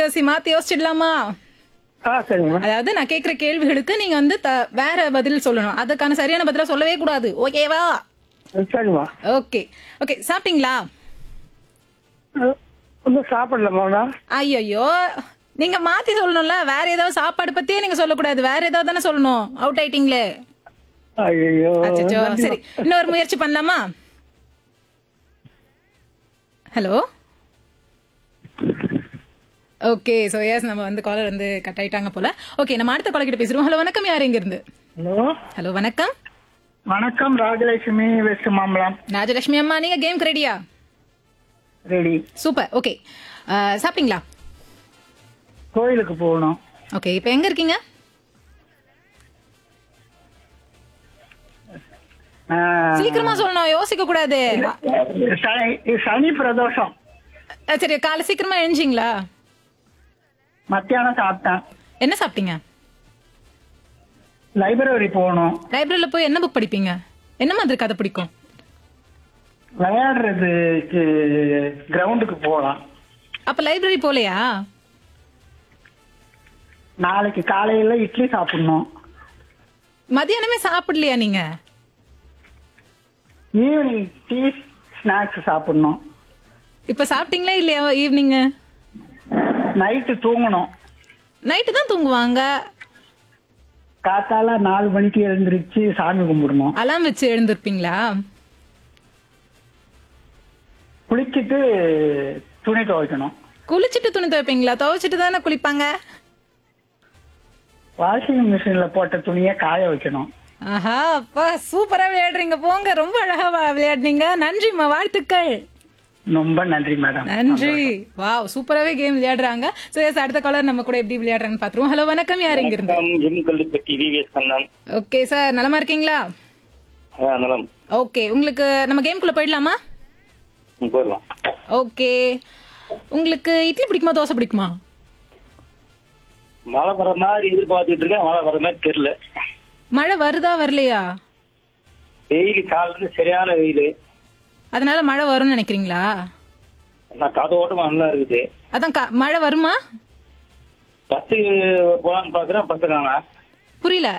யோசி மாத்தி யோசிச்சிடலாமா ஆ சரிங்கம்மா அதாவது நான் கேக்குற கேள்விகளுக்கு நீங்க வந்து த- வேற பதில் சொல்லணும் அதுக்கான சரியான பதிலா சொல்லவே கூடாது ஓகேவா சரிம்மா ஓகே ஓகே சாப்பிட்டீங்களா அஹ், ஒன்றும் சாப்பிடலாமா ஐயோ நீங்க மாத்தி சொல்லணும்ல வேற ஏதாவது சாப்பாடு பத்தியே நீங்க சொல்லக்கூடாது வேற ஏதாவது தானே சொல்லணும் அவுட் ஆயிட்டீங்களே ஐயோ அச்சச்சோ சரி இன்னொரு முயற்சி பண்ணலாமா ஹலோ ஓகே ஸோ எஸ் நம்ம வந்து காலர் வந்து கட் ஆயிட்டாங்க போல ஓகே நம்ம அடுத்த காலர் கிட்ட பேசுறோம் ஹலோ வணக்கம் யார் இங்க இருந்து ஹலோ ஹலோ வணக்கம் வணக்கம் ராஜலட்சுமி வெஸ்ட் மாம்பலம் ராஜலட்சுமி அம்மா நீங்க கேம் ரெடியா ரெடி சூப்பர் ஓகே சாப்பிட்டீங்களா கோயிலுக்கு போகணும் ஓகே இப்போ எங்க இருக்கீங்க அஹ், சீக்கிரமா சொல்லணும் யோசிக்க கூடாது சனி இது சனி பிரதோஷம் அஹ், சரி காலை சீக்கிரமா எழுஞ்சிங்களா மத்தியானம் சாப்பிட்டேன் என்ன சாப்பிட்டீங்க லைப்ரரி போகணும் லைப்ரரியில போய் என்ன புக் படிப்பீங்க என்ன மாதிரி கதை பிடிக்கும் விளையாடுறதுக்கு கிரவுண்டுக்கு போகலாம் அப்ப லைப்ரரி போலையா நாளைக்கு காலையில இட்லி சாப்பிடணும் மதியானமே சாப்பிடலையா நீங்க ஈவினிங் டீ ஸ்நாக்ஸ் சாப்பிடணும் இப்ப சாப்பிட்டீங்களா இல்லையா ஈவினிங் நைட்டு தூங்கணும் நைட்டு தான் தூங்குவாங்க காத்தால நாலு மணிக்கு எழுந்திருச்சு சாமி கும்பிடணும் அலாம் வச்சு எழுந்திருப்பீங்களா குளிச்சுட்டு துணி துவைக்கணும் குளிச்சுட்டு துணி துவைப்பீங்களா துவைச்சிட்டு தானே குளிப்பாங்க வாஷிங் மிஷின்ல போட்ட துணியை காய வைக்கணும் ஆஹா அப்பா சூப்பரா விளையாடுறீங்க போங்க ரொம்ப அழகா வா- விளையாடுனீங்க நன்றிம்மா வாழ்த்துக்கள் ரொம்ப நன்றி மேடம் நன்றி வாவ் சூப்பராவே கேம் விளையாடுறாங்க சோ எஸ் அடுத்த காலர் நம்ம கூட எப்படி விளையாடுறாங்கன்னு பாத்துருவோம் ஹலோ வணக்கம் யார் இங்க இருந்து ஜிம் Kallupatti VVS Kannan okay sir நலமா இருக்கீங்களா ஆ, நலம் ஓகே உங்களுக்கு நம்ம கேம்குள்ள போயிடலாமா ம், போயிடலாம் ஓகே உங்களுக்கு இட்லி பிடிக்குமா தோசை பிடிக்குமா மழை வர மாதிரி எதிர்பார்த்துட்டு இருக்கேன் மழை வர மாதிரி தெரியல மழை வருதா வரலையா வெயில் காலையில இருந்து சரியான வெயில் அதனால மழை வரும்னு நினைக்கிறீங்களா நான் காதோட்டமா நல்லா இருக்குது அதான் கா- மழை வருமா பத்து போலான்னு பாக்குறேன் பத்து காணா புரியல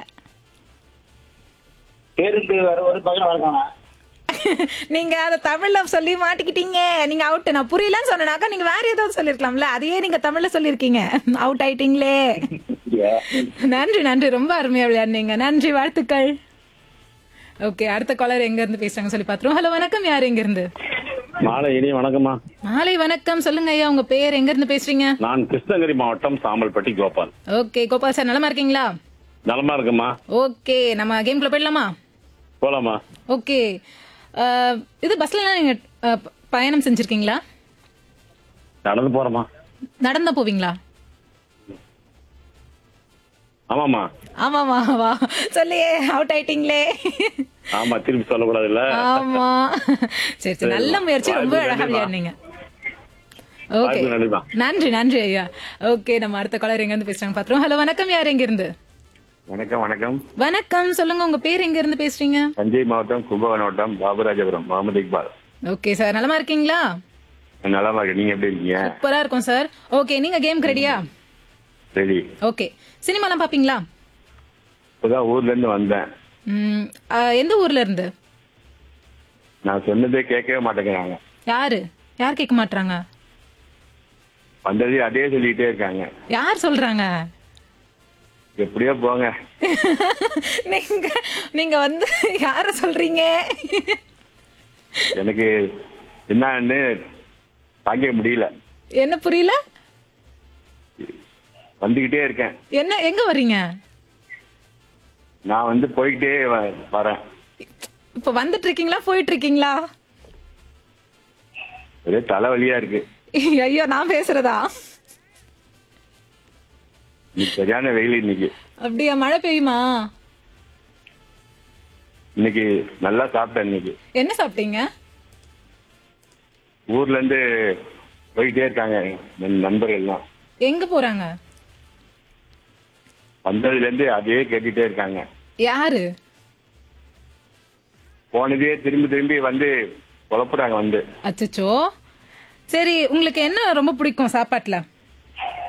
பேருந்து வர ஒரு பக்கம் வரக்கானா நீங்க அத தமிழ்ல சொல்லி மாட்டிக்கிட்டீங்க நீங்க அவுட் நான் புரியலன்னு சொன்னாக்கா நீங்க வேற ஏதாவது சொல்லிருக்கலாம்ல அதையே நீங்க தமிழ்ல சொல்லிருக்கீங்க அவுட் ஆயிட்டீங்களே நன்றி நன்றி ரொம்ப அருமையா விளையாடுனீங்க நன்றி வாழ்த்துக்கள் ஓகே அடுத்த காலர் எங்க இருந்து பேசுறாங்க சொல்லி பாத்துருவோம் ஹலோ வணக்கம் யார் எங்க இருந்து மாலை இனி வணக்கம்மா மாலை வணக்கம் சொல்லுங்க ஐயா உங்க பேர் எங்க இருந்து பேசுறீங்க நான் கிருஷ்ணகிரி மாவட்டம் சாம்பல்பட்டி கோபால் ஓகே கோபால் சார் நலமா இருக்கீங்களா நலமா இருக்குமா ஓகே நம்ம கேம்குள்ள போயிடலாமா போலாமா ஓகே அஹ், இது பஸ்ல நீங்க அஹ், ப- பயணம் செஞ்சிருக்கீங்களா நடந்து போறோமா நடந்தா போவீங்களா ஆமாமா ஆமாமா வா சொல்லியே அவுட் ஆயிட்டீங்களே ஆமா திருப்பி சொல்லக்கூடாது இல்ல ஆமா சரி சரி நல்ல முயற்சி ரொம்ப வாழ்த்துக்கள் அழகா நன்றிம்மா. விளையாடுனீங்க ஓகே வாழ்த்துக்கள் நன்றிம்மா. நன்றி நன்றி ஐயா ஓகே நம்ம அடுத்த காலர் எங்க இருந்து பேசுறாங்க பாத்துறோம் ஹலோ வணக்கம் யார் எங்க இருந்து வணக்கம் வணக்கம் வணக்கம் சொல்லுங்க உங்க பேர் எங்க இருந்து பேசுறீங்க தஞ்சை மாவட்டம் கும்பகோணம் மாவட்டம் பாபுராஜபுரம் முகமது இக்பால் ஓகே சார் நலமா இருக்கீங்களா நலமா இருக்கு நீங்க எப்படி இருக்கீங்க சூப்பரா இருக்கும் சார் ஓகே நீங்க கேம் ரெடியா சரி ஓகே சினிமாலாம் பாப்பீங்களா இப்பதான் ஊர்ல இருந்து வந்தேன் ம், ஆ, எந்த ஊர்ல இருந்து நான் சொன்னதே கேட்கவே மாட்டேங்கிறாங்க யாரு யார் கேட்க மாட்டாங்க வந்ததே அதே சொல்லிட்டே இருக்காங்க யார் சொல்றாங்க எப்படியோ போங்க நீங்க நீங்க வந்து யார சொல்றீங்க எனக்கு என்னன்னு தாங்கிக்க முடியல என்ன புரியல வந்துகிட்டே இருக்கேன் என்ன எங்க வர்றீங்க நான் வந்து போய்கிட்டே வ- வரேன் இப்ப வந்துட்டு இருக்கீங்களா போயிட்டு இருக்கீங்களா ஒரே தலைவலியா இருக்கு ஐயோ நான் பேசுறதா இன்னைக்கு சரியான வெயில் இன்னைக்கு அப்படியா மழை பெய்யுமா இன்னைக்கு நல்லா சாப்பிட்டேன் இன்னைக்கு என்ன சாப்பிட்டீங்க ஊர்ல இருந்து போயிட்டே இருக்காங்க என் நண்பர்கள் எல்லாம் எங்க போறாங்க வந்ததுல இருந்து அதே கேட்டுட்டே இருக்காங்க யாரு போனதே திரும்பி திரும்பி வந்து குழப்புறாங்க வந்து அச்சச்சோ சரி உங்களுக்கு என்ன ரொம்ப பிடிக்கும் சாப்பாட்டுல